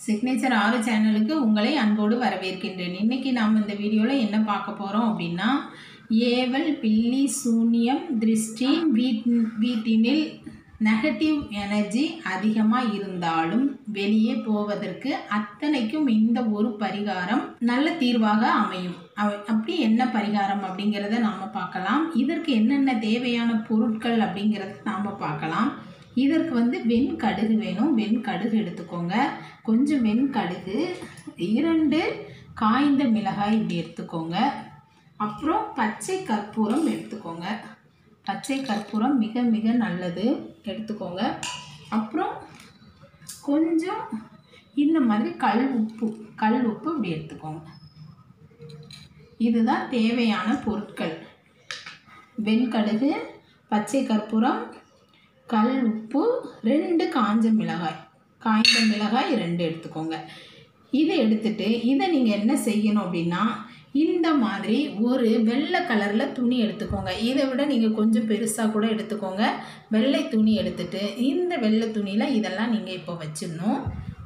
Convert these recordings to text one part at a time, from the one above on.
signature ஆறு சேனலுக்கு உங்களை அன்போடு வரவேற்கின்றேன் இன்னைக்கு நாம் இந்த வீடியோவில் என்ன பார்க்க போகிறோம் அப்படின்னா ஏவல் பில்லி சூனியம் திருஷ்டி வீட் வீட்டினில் நெகட்டிவ் எனர்ஜி அதிகமாக இருந்தாலும் வெளியே போவதற்கு அத்தனைக்கும் இந்த ஒரு பரிகாரம் நல்ல தீர்வாக அமையும் அவ- அப்படி என்ன பரிகாரம் அப்படிங்கிறத நாம் பார்க்கலாம் இதற்கு என்னென்ன தேவையான பொருட்கள் அப்படிங்கிறத நாம் பார்க்கலாம் இதற்கு வந்து வெண்கடுகு வேணும் வெண்கடுகு எடுத்துக்கோங்க கொஞ்சம் வெண்கடுகு இரண்டு காய்ந்த மிளகாய் இப்படி எடுத்துக்கோங்க அப்புறம் பச்சை கற்பூரம் எடுத்துக்கோங்க பச்சை கற்பூரம் மிக மிக நல்லது எடுத்துக்கோங்க அப்புறம் கொஞ்சம் இந்த மாதிரி கல் உப்பு கல் உப்பு இப்படி எடுத்துக்கோங்க இதுதான் தேவையான பொருட்கள் வெண்கடுகு பச்சை கற்பூரம் கல் உப்பு ரெண்டு காஞ்ச மிளகாய் காய்ந்த மிளகாய் ரெண்டு எடுத்துக்கோங்க இதை எடுத்துட்டு இதை நீங்கள் என்ன செய்யணும் அப்படின்னா இந்த மாதிரி ஒரு வெள்ளை கலரில் துணி எடுத்துக்கோங்க இதை விட நீங்கள் கொஞ்சம் பெருசாக கூட எடுத்துக்கோங்க வெள்ளை துணி எடுத்துட்டு இந்த வெள்ளை துணியில் இதெல்லாம் நீங்கள் இப்போ வச்சிடணும்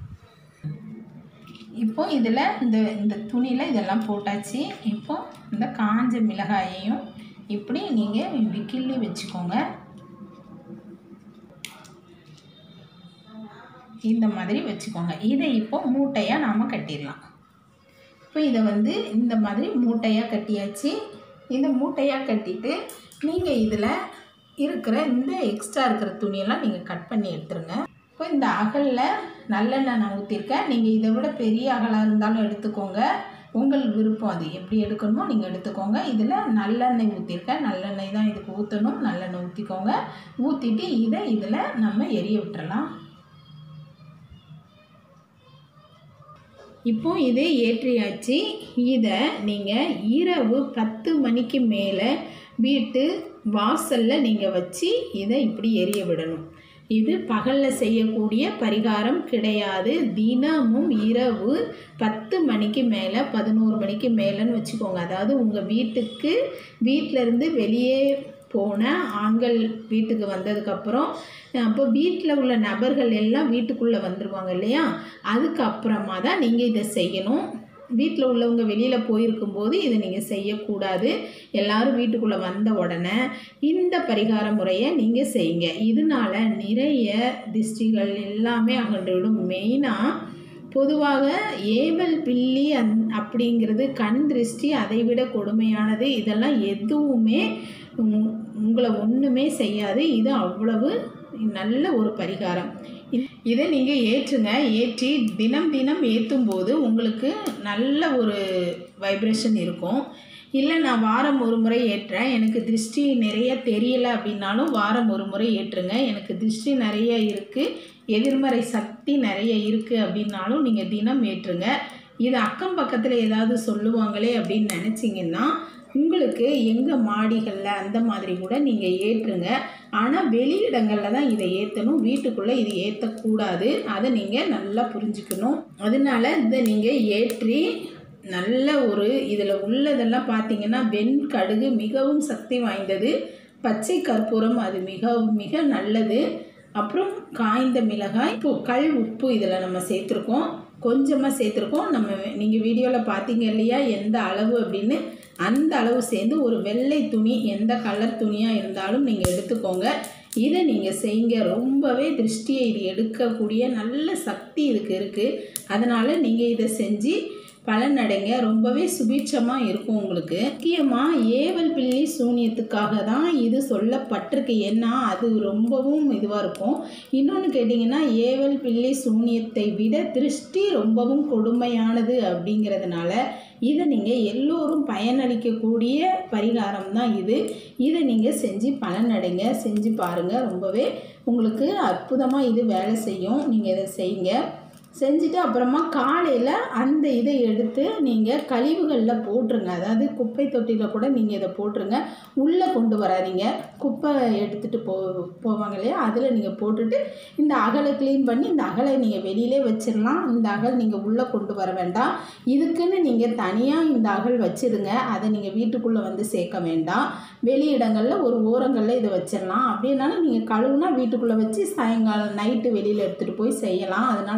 இப்போ இதில் இந்த இந்த துணியில் இதெல்லாம் போட்டாச்சு இப்போ இந்த காஞ்ச மிளகாயையும் இப்படி நீங்கள் இப்படி கிள்ளி வச்சுக்கோங்க இந்த மாதிரி வச்சுக்கோங்க இதை இப்போ மூட்டையாக நாம் கட்டிடலாம் இப்போ இதை வந்து இந்த மாதிரி மூட்டையாக கட்டியாச்சு இந்த மூட்டையாக கட்டிட்டு நீங்கள் இதில் இருக்கிற இந்த எக்ஸ்ட்ரா இருக்கிற துணியெல்லாம் நீங்கள் கட் பண்ணி எடுத்துருங்க இப்போ இந்த அகலில் நல்லெண்ணெய் நான் ஊற்றிருக்கேன் நீங்கள் இதை விட பெரிய அகலாக இருந்தாலும் எடுத்துக்கோங்க உங்கள் விருப்பம் அது எப்படி எடுக்கணுமோ நீங்கள் எடுத்துக்கோங்க இதில் நல்லெண்ணெய் ஊற்றிருக்கேன் நல்லெண்ணெய் தான் இதுக்கு ஊற்றணும் நல்லெண்ணெய் ஊற்றிக்கோங்க ஊற்றிட்டு இதை இதில் நம்ம எரிய விட்டுறலாம் இப்போ இதை ஏற்றியாச்சு இதை நீங்கள் இரவு பத்து மணிக்கு மேலே வீட்டு வாசலில் நீங்கள் வச்சு இதை இப்படி எரிய விடணும் இது பகலில் செய்யக்கூடிய பரிகாரம் கிடையாது தினமும் இரவு பத்து மணிக்கு மேலே பதினோரு மணிக்கு மேலேன்னு வச்சுக்கோங்க அதாவது உங்கள் வீட்டுக்கு வீட்டிலேருந்து வெளியே போன ஆண்கள் வீட்டுக்கு வந்ததுக்கப்புறம் அப்போ வீட்டில் உள்ள நபர்கள் எல்லாம் வீட்டுக்குள்ளே வந்துடுவாங்க இல்லையா அதுக்கப்புறமா தான் நீங்கள் இதை செய்யணும் வீட்டில் உள்ளவங்க வெளியில் போயிருக்கும்போது இதை நீங்கள் செய்யக்கூடாது எல்லாரும் வீட்டுக்குள்ளே வந்த உடனே இந்த பரிகார முறையை நீங்கள் செய்யுங்க இதனால நிறைய திஷ்டிகள் எல்லாமே அகன்றுவிடும் மெயினாக பொதுவாக ஏவல் பில்லி அந் அப்படிங்கிறது கண் திருஷ்டி அதை விட கொடுமையானது இதெல்லாம் எதுவுமே உங்- உங்களை ஒன்றுமே செய்யாது இது அவ்வளவு நல்ல ஒரு பரிகாரம் இ- இதை நீங்கள் ஏற்றுங்க ஏற்றி தினம் தினம் ஏற்றும் போது உங்களுக்கு நல்ல ஒரு வைப்ரேஷன் இருக்கும் இல்லை நான் வாரம் ஒரு முறை ஏற்றுறேன் எனக்கு திருஷ்டி நிறைய தெரியலை அப்படின்னாலும் வாரம் ஒரு முறை ஏற்றுங்க எனக்கு திருஷ்டி நிறைய இருக்குது எதிர்மறை சக்தி நிறைய இருக்குது அப்படின்னாலும் நீங்கள் தினம் ஏற்றுங்க இது அக்கம் பக்கத்தில் ஏதாவது சொல்லுவாங்களே அப்படின்னு நினச்சிங்கன்னா உங்களுக்கு எங்கள் மாடிகளில் அந்த மாதிரி கூட நீங்கள் ஏற்றுங்க ஆனால் வெளியிடங்களில் தான் இதை ஏற்றணும் வீட்டுக்குள்ளே இது ஏற்றக்கூடாது அதை நீங்கள் நல்லா புரிஞ்சுக்கணும் அதனால இதை நீங்கள் ஏற்றி நல்ல ஒரு இதில் உள்ளதெல்லாம் பார்த்தீங்கன்னா வெண்கடுகு மிகவும் சக்தி வாய்ந்தது பச்சை கற்பூரம் அது மிக மிக நல்லது அப்புறம் காய்ந்த மிளகாய் உப்பு கல் உப்பு இதில் நம்ம சேர்த்துருக்கோம் கொஞ்சமாக சேர்த்துருக்கோம் நம்ம நீங்கள் வீடியோவில் பார்த்தீங்க இல்லையா எந்த அளவு அப்படின்னு அந்த அளவு சேர்ந்து ஒரு வெள்ளை துணி எந்த கலர் துணியாக இருந்தாலும் நீங்கள் எடுத்துக்கோங்க இதை நீங்கள் செய்யுங்க ரொம்பவே திருஷ்டியை இது எடுக்கக்கூடிய நல்ல சக்தி இதுக்கு இருக்குது அதனால் நீங்கள் இதை செஞ்சு பலனடைங்க ரொம்பவே சுபீட்சமாக இருக்கும் உங்களுக்கு முக்கியமாக ஏவல் பிள்ளை சூனியத்துக்காக தான் இது சொல்லப்பட்டிருக்கு ஏன்னா அது ரொம்பவும் இதுவாக இருக்கும் இன்னொன்று கேட்டிங்கன்னா ஏவல் பிள்ளை சூனியத்தை விட திருஷ்டி ரொம்பவும் கொடுமையானது அப்படிங்கிறதுனால இதை நீங்கள் எல்லோரும் பயனளிக்கக்கூடிய பரிகாரம் தான் இது இதை நீங்கள் செஞ்சு பலனடைங்க செஞ்சு பாருங்கள் ரொம்பவே உங்களுக்கு அற்புதமாக இது வேலை செய்யும் நீங்கள் இதை செய்யுங்க செஞ்சுட்டு அப்புறமா காலையில் அந்த இதை எடுத்து நீங்கள் கழிவுகளில் போட்டுருங்க அதாவது குப்பை தொட்டியில் கூட நீங்கள் இதை போட்டுருங்க உள்ளே கொண்டு வராதீங்க குப்பை எடுத்துகிட்டு போ போவாங்க இல்லையா அதில் நீங்கள் போட்டுட்டு இந்த அகலை க்ளீன் பண்ணி இந்த அகலை நீங்கள் வெளியிலே வச்சிடலாம் இந்த அகல் நீங்கள் உள்ளே கொண்டு வர வேண்டாம் இதுக்குன்னு நீங்கள் தனியாக இந்த அகல் வச்சிடுங்க அதை நீங்கள் வீட்டுக்குள்ளே வந்து சேர்க்க வேண்டாம் வெளி இடங்களில் ஒரு ஓரங்களில் இதை வச்சிடலாம் அப்படின்னாலும் நீங்கள் கழுவுனா வீட்டுக்குள்ளே வச்சு சாயங்காலம் நைட்டு வெளியில் எடுத்துகிட்டு போய் செய்யலாம் அதனால் தவறு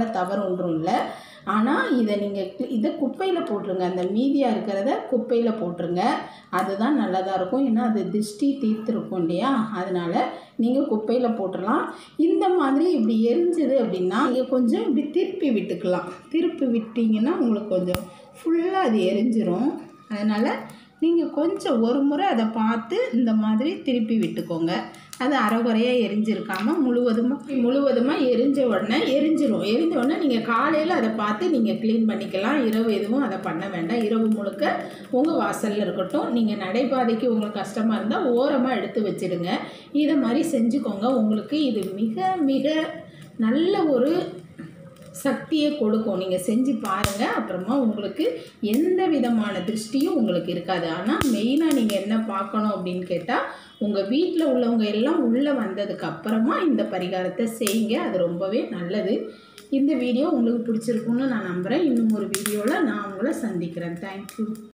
ஒன்றும் இல்லை ஆனால் இதை நீங்கள் இதை குப்பையில் போட்டுருங்க அந்த மீதியாக இருக்கிறத குப்பையில் போட்டுருங்க அதுதான் நல்லதாக இருக்கும் ஏன்னா அது திருஷ்டி தீர்த்துருக்கும் இல்லையா அதனால் நீங்கள் குப்பையில் போட்டுடலாம் இந்த மாதிரி இப்படி எரிஞ்சுது அப்படின்னா நீங்கள் கொஞ்சம் இப்படி திருப்பி விட்டுக்கலாம் திருப்பி விட்டிங்கன்னா உங்களுக்கு கொஞ்சம் ஃபுல்லாக அது எரிஞ்சிரும் அதனால் நீங்கள் கொஞ்சம் ஒரு முறை அதை பார்த்து இந்த மாதிரி திருப்பி விட்டுக்கோங்க அது அரைகுறையாக எரிஞ்சிருக்காமல் முழுவதுமாக முழுவதுமாக எரிஞ்ச உடனே எரிஞ்சிரும் எரிஞ்ச உடனே நீங்கள் காலையில் அதை பார்த்து நீங்கள் க்ளீன் பண்ணிக்கலாம் இரவு எதுவும் அதை பண்ண வேண்டாம் இரவு முழுக்க உங்கள் வாசலில் இருக்கட்டும் நீங்கள் நடைபாதைக்கு உங்களுக்கு கஷ்டமாக இருந்தால் ஓரமாக எடுத்து வச்சிடுங்க இதை மாதிரி செஞ்சுக்கோங்க உங்களுக்கு இது மிக மிக நல்ல ஒரு சக்தியை கொடுக்கும் நீங்கள் செஞ்சு பாருங்கள் அப்புறமா உங்களுக்கு எந்த விதமான திருஷ்டியும் உங்களுக்கு இருக்காது ஆனால் மெயினாக நீங்கள் என்ன பார்க்கணும் அப்படின்னு கேட்டால் உங்கள் வீட்டில் உள்ளவங்க எல்லாம் உள்ளே வந்ததுக்கு அப்புறமா இந்த பரிகாரத்தை செய்யுங்க அது ரொம்பவே நல்லது இந்த வீடியோ உங்களுக்கு பிடிச்சிருக்குன்னு நான் நம்புகிறேன் இன்னும் ஒரு வீடியோவில் நான் உங்களை சந்திக்கிறேன் தேங்க்யூ